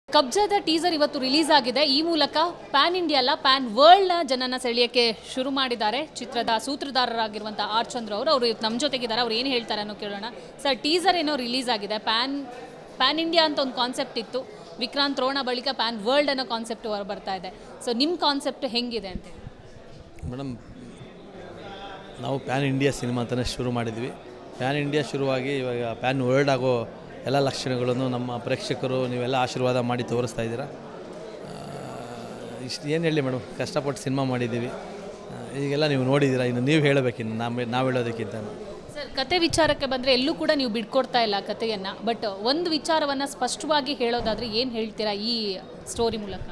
ಕಬ್ಜಾದ teaser ಇವತ್ತು release ಆಗಿದೆ ಈ ಮೂಲಕ ಪ್ಯಾನ್ ಇಂಡಿಯಾ ಅಲ್ಲ ಪ್ಯಾನ್ ವರ್ಲ್ಡ್ನ ಜನನ ಸೆಳೆಯಕ್ಕೆ ಶುರು ಮಾಡಿದ್ದಾರೆ ಚಿತ್ರದ ಸೂತ್ರಧಾರರಾಗಿರುವಂಥ ಆರ್ ಚಂದ್ರ ಅವರು ಅವರು ಇವತ್ತು ನಮ್ಮ ಜೊತೆಗಿದ್ದಾರೆ ಅವ್ರು ಏನು ಹೇಳ್ತಾರೆ ಅನ್ನೋ ಕೇಳೋಣ ಸರ್ ಟೀಸರ್ ಏನೋ ರಿಲೀಸ್ ಆಗಿದೆ ಪ್ಯಾನ್ ಪ್ಯಾನ್ ಇಂಡಿಯಾ ಅಂತ ಒಂದು ಕಾನ್ಸೆಪ್ಟ್ ಇತ್ತು ವಿಕ್ರಾಂತ್ ರೋಣ ಬಳಿಕ ಪ್ಯಾನ್ ವರ್ಲ್ಡ್ ಅನ್ನೋ ಕಾನ್ಸೆಪ್ಟ್ ಹೊರ ಬರ್ತಾ ಇದೆ ಸೊ ನಿಮ್ಮ ಕಾನ್ಸೆಪ್ಟ್ ಹೆಂಗಿದೆ ಅಂತ ಮೇಡಮ್ ನಾವು ಪ್ಯಾನ್ ಇಂಡಿಯಾ ಸಿನಿಮಾ ಅಂತಲೇ ಶುರು ಮಾಡಿದ್ವಿ ಪ್ಯಾನ್ ಇಂಡಿಯಾ ಶುರುವಾಗಿ ಇವಾಗ ಪ್ಯಾನ್ ವರ್ಲ್ಡ್ ಆಗೋ ಎಲ್ಲ ಲಕ್ಷಣಗಳನ್ನು ನಮ್ಮ ಪ್ರೇಕ್ಷಕರು ನೀವೆಲ್ಲ ಆಶೀರ್ವಾದ ಮಾಡಿ ತೋರಿಸ್ತಾ ಇದ್ದೀರಾ ಇಷ್ಟು ಏನು ಹೇಳಿ ಮೇಡಮ್ ಕಷ್ಟಪಟ್ಟು ಸಿನಿಮಾ ಮಾಡಿದ್ದೀವಿ ಆ, ಈಗೆಲ್ಲ ನೀವು ನೋಡಿದ್ದೀರಾ ಇನ್ನು ನೀವು ಹೇಳಬೇಕಿನ್ನು ನಾವು ನಾವು ಹೇಳೋದಕ್ಕಿಂತ ಸರ್ ಕತೆ ವಿಚಾರಕ್ಕೆ ಬಂದರೆ ಎಲ್ಲೂ ಕೂಡ ನೀವು ಬಿಡ್ಕೊಡ್ತಾ ಇಲ್ಲ ಕತೆಯನ್ನು ಬಟ್ ಒಂದು ವಿಚಾರವನ್ನು ಸ್ಪಷ್ಟವಾಗಿ ಹೇಳೋದಾದರೆ ಏನು ಹೇಳ್ತೀರಾ ಈ ಸ್ಟೋರಿ ಮೂಲಕ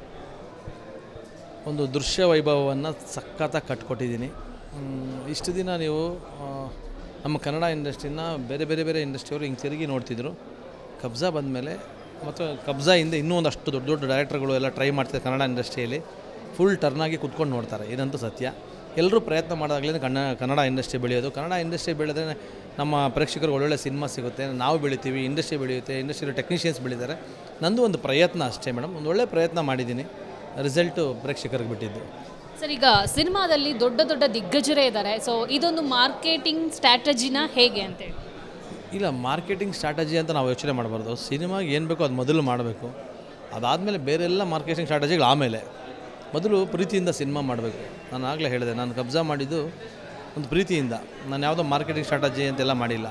ಒಂದು ದೃಶ್ಯ ವೈಭವವನ್ನು ಸಖತ್ತಾಗಿ ಕಟ್ಕೊಟ್ಟಿದ್ದೀನಿ ಮ್, ಇಷ್ಟು ದಿನ ನೀವು ಆ, ನಮ್ಮ ಕನ್ನಡ ಇಂಡಸ್ಟ್ರಿನ ಬೇರೆ ಬೇರೆ ಬೇರೆ ಇಂಡಸ್ಟ್ರಿಯವರು ಹಿಂಗೆ ತಿರುಗಿ ನೋಡ್ತಿದ್ರು ಕಬ್ಜಾ ಬಂದಮೇಲೆ ಮತ್ತು ಕಬ್ಜಾ ಹಿಂದೆ ಇನ್ನೂ ಒಂದಷ್ಟು ದೊಡ್ಡ ದೊಡ್ಡ ಡೈರೆಕ್ಟರ್ಗಳು ಎಲ್ಲ ಟ್ರೈ ಮಾಡ್ತಿದ್ದಾರೆ ಕನ್ನಡ ಇಂಡಸ್ಟ್ರಿಯಲ್ಲಿ ಫುಲ್ ಟರ್ನಾಗಿ ಕುತ್ಕೊಂಡು ನೋಡ್ತಾರೆ ಇದಂತೂ ಸತ್ಯ ಎಲ್ಲರೂ ಪ್ರಯತ್ನ ಮಾಡಿದಾಗಲೇ ಕನ್ನಡ ಕನ್ನಡ ಇಂಡಸ್ಟ್ರಿ ಬೆಳೆಯೋದು ಕನ್ನಡ ಇಂಡಸ್ಟ್ರಿ ಬೆಳೆದ್ರೆ ನಮ್ಮ ಪ್ರೇಕ್ಷಕರಿಗೆ ಒಳ್ಳೊಳ್ಳೆ ಸಿನಿಮಾ ಸಿಗುತ್ತೆ ನಾವು ಬೆಳಿತೀವಿ ಇಂಡಸ್ಟ್ರಿ ಬೆಳೆಯುತ್ತೆ ಇಂಡಸ್ಟ್ರಿಯಲ್ಲಿ ಟೆಕ್ನಿಷಿಯನ್ಸ್ ಬೆಳೀತಾರೆ ನಂದು ಒಂದು ಪ್ರಯತ್ನ ಅಷ್ಟೇ ಮೇಡಮ್ ಒಂದು ಒಳ್ಳೆ ಪ್ರಯತ್ನ ಮಾಡಿದ್ದೀನಿ ರಿಸಲ್ಟು ಪ್ರೇಕ್ಷಕರಿಗೆ ಬಿಟ್ಟಿದ್ದು ಸರ್ ಈಗ ಸಿನಿಮಾದಲ್ಲಿ ದೊಡ್ಡ ದೊಡ್ಡ ದಿಗ್ಗಜರೇ ಇದ್ದಾರೆ ಸೊ ಇದೊಂದು ಮಾರ್ಕೆಟಿಂಗ್ ಸ್ಟ್ರಾಟಜಿನ ಹೇಗೆ ಅಂತೇಳಿ ಇಲ್ಲ ಮಾರ್ಕೆಟಿಂಗ್ ಸ್ಟ್ರಾಟಜಿ ಅಂತ ನಾವು ಯೋಚನೆ ಮಾಡಬಾರ್ದು ಸಿನಿಮಾಗೆ ಏನು ಬೇಕೋ ಅದು ಮೊದಲು ಮಾಡಬೇಕು ಅದಾದಮೇಲೆ ಬೇರೆಲ್ಲ ಮಾರ್ಕೆಟಿಂಗ್ ಸ್ಟ್ರಾಟಜಿಗಳು ಆಮೇಲೆ ಮೊದಲು ಪ್ರೀತಿಯಿಂದ ಸಿನಿಮಾ ಮಾಡಬೇಕು ನಾನು ಆಗಲೇ ಹೇಳಿದೆ ನಾನು ಕಬ್ಜಾ ಮಾಡಿದ್ದು ಒಂದು ಪ್ರೀತಿಯಿಂದ ನಾನು ಯಾವುದೋ ಮಾರ್ಕೆಟಿಂಗ್ ಸ್ಟ್ರಾಟಜಿ ಅಂತೆಲ್ಲ ಮಾಡಿಲ್ಲ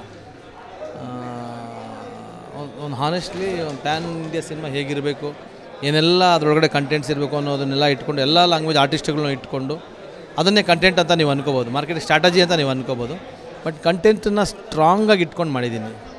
ಒಂದು ಹಾನೆಸ್ಟ್ಲಿ ಒಂದು ಪ್ಯಾನ್ ಇಂಡಿಯಾ ಸಿನಿಮಾ ಹೇಗಿರಬೇಕು ಏನೆಲ್ಲ ಅದರೊಳಗಡೆ ಕಂಟೆಂಟ್ಸ್ ಇರಬೇಕು ಅನ್ನೋದನ್ನೆಲ್ಲ ಇಟ್ಕೊಂಡು ಎಲ್ಲ ಲ್ಯಾಂಗ್ವೇಜ್ ಆರ್ಟಿಸ್ಟ್ಗಳನ್ನ ಇಟ್ಕೊಂಡು ಅದನ್ನೇ ಕಂಟೆಂಟ್ ಅಂತ ನೀವು ಅನ್ಕೋಬೋದು ಮಾರ್ಕೆಟಿಂಗ್ ಸ್ಟ್ರಾಟಜಿ ಅಂತ ನೀವು ಅನ್ಕೋಬೋದು ಬಟ್ ಕಂಟೆಂಟನ್ನು ಸ್ಟ್ರಾಂಗಾಗಿ ಇಟ್ಕೊಂಡು ಮಾಡಿದ್ದೀನಿ